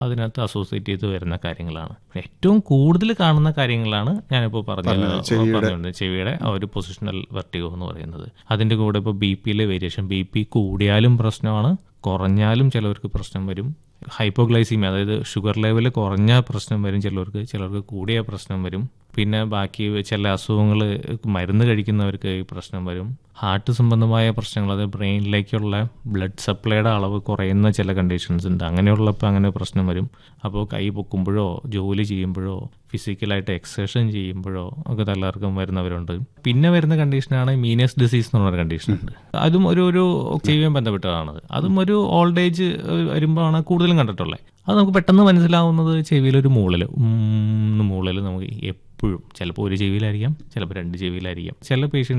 അതിനകത്ത് അസോസിയേറ്റ് ചെയ്ത് വരുന്ന കാര്യങ്ങളാണ് ഏറ്റവും കൂടുതൽ കാണുന്ന കാര്യങ്ങളാണ് ഞാനിപ്പോൾ പറഞ്ഞത് പറഞ്ഞത് ചെവിയുടെ ആ ഒരു പൊസിഷണൽ വെർട്ടിഗോ എന്ന് പറയുന്നത് അതിൻ്റെ കൂടെ ഇപ്പോൾ ബി പിയിലെ വേരിയേഷൻ ബി പി കൂടിയാലും പ്രശ്നമാണ് കുറഞ്ഞാലും ചിലവർക്ക് പ്രശ്നം വരും ഹൈപ്പോഗ്ലൈസീമിയ അതായത് ഷുഗർ ലെവൽ കുറഞ്ഞ പ്രശ്നം വരും ചിലർക്ക് ചിലർക്ക് കൂടിയ പ്രശ്നം വരും പിന്നെ ബാക്കി ചില അസുഖങ്ങൾ മരുന്ന് കഴിക്കുന്നവർക്ക് ഈ പ്രശ്നം വരും ഹാർട്ട് സംബന്ധമായ പ്രശ്നങ്ങൾ അതായത് ബ്രെയിനിലേക്കുള്ള ബ്ലഡ് സപ്ലൈയുടെ അളവ് കുറയുന്ന ചില കണ്ടീഷൻസ് ഉണ്ട് അങ്ങനെയുള്ളപ്പോൾ അങ്ങനെ പ്രശ്നം വരും അപ്പോൾ കൈ പൊക്കുമ്പോഴോ ജോലി ചെയ്യുമ്പോഴോ ഫിസിക്കലായിട്ട് എക്സസൈസ് ചെയ്യുമ്പോഴോ ഒക്കെ തലകർക്കം വരുന്നവരുണ്ട് പിന്നെ വരുന്ന കണ്ടീഷനാണ് മീനിയസ് ഡിസീസ് എന്ന് പറഞ്ഞ കണ്ടീഷൻ ഉണ്ട് അതും ഒരു ഒരു ചെവിയും ബന്ധപ്പെട്ടതാണത് അതും ഒരു ഓൾഡ് ഏജ് വരുമ്പോഴാണ് കൂടുതലും കണ്ടിട്ടുള്ളത് അത് നമുക്ക് പെട്ടെന്ന് മനസ്സിലാവുന്നത് ചെവിയിലൊരു മൂളൽ മൂളൽ നമുക്ക് എപ്പോഴും ചിലപ്പോൾ ഒരു ചെവിയിലായിരിക്കാം ചിലപ്പോൾ രണ്ട് ചെവിയിലായിരിക്കാം ചില പേഷ്യൻസ്